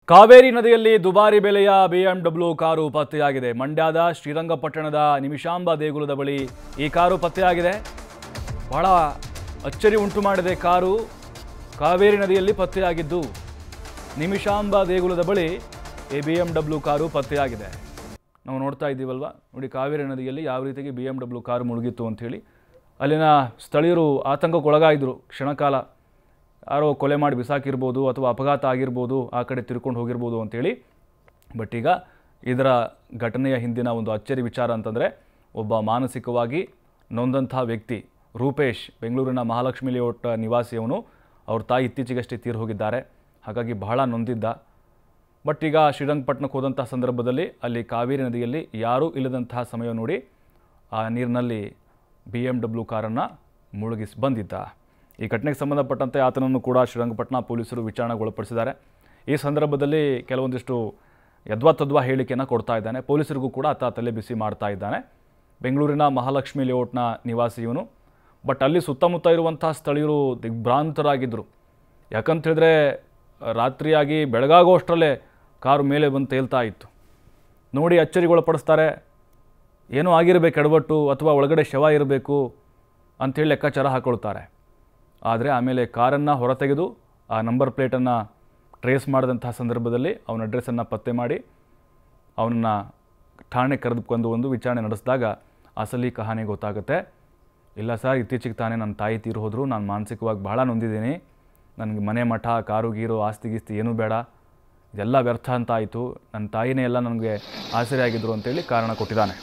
ಕಾವೇರಿ ನದಿಯಲ್ಲಿ ದುಬಾರಿ ಬೆಲೆಯ ಬಿಎಂಡಬ್ಲ್ಯೂ ಕಾರು ಪತ್ತೆಯಾಗಿದೆ ಮಂಡ್ಯದ ಶ್ರೀರಂಗಪಟ್ಟಣದ ನಿಮಿಷಾಂಬ ದೇಗುಲದ ಬಳಿ ಈ ಕಾರು ಪತ್ತೆಯಾಗಿದೆ ಬಹಳ ಅಚ್ಚರಿ ಉಂಟು ಮಾಡಿದೆ ಕಾರು ಕಾವೇರಿ ನದಿಯಲ್ಲಿ ಪತ್ತೆಯಾಗಿದ್ದು ನಿಮಿಷಾಂಬ ದೇಗುಲದ ಬಳಿ ಈ ಬಿ ಎಮ್ ಡಬ್ಲ್ಯೂ ಕಾರು ಪತ್ತೆಯಾಗಿದೆ ನಾವು ನೋಡ್ತಾ ಇದ್ದೀವಲ್ವ ನೋಡಿ ಕಾವೇರಿ ನದಿಯಲ್ಲಿ ಯಾವ ರೀತಿಗೆ ಬಿ ಎಮ್ ಡಬ್ಲ್ಯೂ ಕಾರು ಮುಳುಗಿತ್ತು ಅಂಥೇಳಿ ಅಲ್ಲಿನ ಸ್ಥಳೀಯರು ಆತಂಕಕ್ಕೊಳಗಾಯಿದ್ರು ಕ್ಷಣಕಾಲ ಯಾರೋ ಕೊಲೆ ಮಾಡಿ ಬಿಸಾಕಿರ್ಬೋದು ಅಥವಾ ಅಪಘಾತ ಆಗಿರ್ಬೋದು ಆ ಕಡೆ ತಿರ್ಕೊಂಡು ಹೋಗಿರ್ಬೋದು ಅಂತೇಳಿ ಬಟ್ ಈಗ ಇದರ ಘಟನೆಯ ಹಿಂದಿನ ಒಂದು ಅಚ್ಚರಿ ವಿಚಾರ ಅಂತಂದರೆ ಒಬ್ಬ ಮಾನಸಿಕವಾಗಿ ನೊಂದಂಥ ವ್ಯಕ್ತಿ ರೂಪೇಶ್ ಬೆಂಗಳೂರಿನ ಮಹಾಲಕ್ಷ್ಮಿ ಲೇಔಟ್ ನಿವಾಸಿಯವನು ಅವ್ರ ತಾಯಿ ಇತ್ತೀಚೆಗಷ್ಟೇ ತೀರು ಹೋಗಿದ್ದಾರೆ ಹಾಗಾಗಿ ಬಹಳ ನೊಂದಿದ್ದ ಬಟ್ ಈಗ ಶ್ರೀರಂಗಪಟ್ಟಣಕ್ಕೆ ಹೋದಂಥ ಸಂದರ್ಭದಲ್ಲಿ ಅಲ್ಲಿ ಕಾವೇರಿ ನದಿಯಲ್ಲಿ ಯಾರೂ ಇಲ್ಲದಂತಹ ಸಮಯ ನೋಡಿ ಆ ನೀರಿನಲ್ಲಿ ಬಿ ಎಮ್ ಡಬ್ಲ್ಯೂ ಕಾರನ್ನು ಮುಳುಗಿಸಿ ಬಂದಿದ್ದ ಈ ಘಟನೆಗೆ ಸಂಬಂಧಪಟ್ಟಂತೆ ಆತನನ್ನು ಕೂಡ ಶ್ರೀರಂಗಪಟ್ಟಣ ಪೊಲೀಸರು ವಿಚಾರಣೆಗೊಳಪಡಿಸಿದ್ದಾರೆ ಈ ಸಂದರ್ಭದಲ್ಲಿ ಕೆಲವೊಂದಿಷ್ಟು ಯದ್ವಾ ತದ್ವಾ ಹೇಳಿಕೆಯನ್ನು ಕೊಡ್ತಾ ಇದ್ದಾನೆ ಪೊಲೀಸರಿಗೂ ಕೂಡ ಆತ ತಲೆ ಬಿಸಿ ಮಾಡ್ತಾ ಇದ್ದಾನೆ ಬೆಂಗಳೂರಿನ ಮಹಾಲಕ್ಷ್ಮಿ ಲೇಔಟ್ನ ನಿವಾಸಿ ಇವನು ಬಟ್ ಅಲ್ಲಿ ಸುತ್ತಮುತ್ತ ಇರುವಂಥ ಸ್ಥಳೀಯರು ದಿಗ್ಭ್ರಾಂತರಾಗಿದ್ದರು ಯಾಕಂತ ಹೇಳಿದ್ರೆ ರಾತ್ರಿಯಾಗಿ ಬೆಳಗಾಗುವಷ್ಟರಲ್ಲೇ ಕಾರು ಮೇಲೆ ಬಂದು ತೇಲ್ತಾ ಇತ್ತು ನೋಡಿ ಅಚ್ಚರಿಗೊಳಪಡಿಸ್ತಾರೆ ಏನೋ ಆಗಿರಬೇಕು ಎಡವಟ್ಟು ಅಥವಾ ಒಳಗಡೆ ಶವ ಇರಬೇಕು ಅಂಥೇಳಿ ಲೆಕ್ಕಾಚಾರ ಹಾಕೊಳ್ತಾರೆ ಆದರೆ ಆಮೇಲೆ ಕಾರನ್ನು ಹೊರತೆಗೆದು ಆ ನಂಬರ್ ಪ್ಲೇಟನ್ನು ಟ್ರೇಸ್ ಮಾಡಿದಂತಹ ಸಂದರ್ಭದಲ್ಲಿ ಅವನ ಅಡ್ರೆಸ್ಸನ್ನು ಪತ್ತೆ ಮಾಡಿ ಅವನನ್ನು ಠಾಣೆ ಕರೆದುಕೊಂಡು ಒಂದು ವಿಚಾರಣೆ ನಡೆಸಿದಾಗ ಅಸಲಿ ಕಹಾನಿ ಗೊತ್ತಾಗುತ್ತೆ ಇಲ್ಲ ಸರ್ ಇತ್ತೀಚೆಗೆ ತಾನೇ ನನ್ನ ತಾಯಿ ತೀರು ಹೋದರು ನಾನು ಮಾನಸಿಕವಾಗಿ ಬಹಳ ನೊಂದಿದ್ದೀನಿ ನನಗೆ ಮನೆ ಮಠ ಕಾರು ಗೀರು ಆಸ್ತಿ ಗೀಸ್ತಿ ಏನೂ ಬೇಡ ಇದೆಲ್ಲ ವ್ಯರ್ಥ ಅಂತ ಆಯಿತು ನನ್ನ ತಾಯಿನೇ ಎಲ್ಲ ನನಗೆ ಆಸರೆಯಾಗಿದ್ದರು ಅಂತೇಳಿ ಕಾರಣ ಕೊಟ್ಟಿದ್ದಾನೆ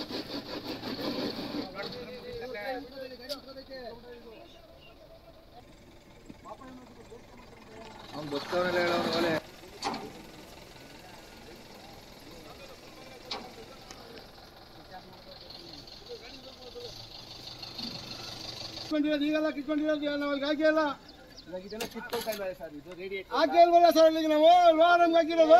ಕಿತ್ಕೊಂಡಿರೋದು ಈಗೆಲ್ಲ ಕಿತ್ಕೊಂಡಿರೋದು ನಾವು ಈಗ ಹಾಕಿಲ್ಲ ಇದೆಲ್ಲ ಕಿತ್ಕೊಳ್ತಾ ಇಲ್ಲ ಸರ್ ಇದು ರೇಡಿಯೇಟ್ ಹಾಕಿ ಅಲ್ವಲ್ಲ ಸರ್ ಇಲ್ಲಿಗೆ ನಾವು ಲೋ ನಮ್ಗೆ ಹಾಕಿರೋದು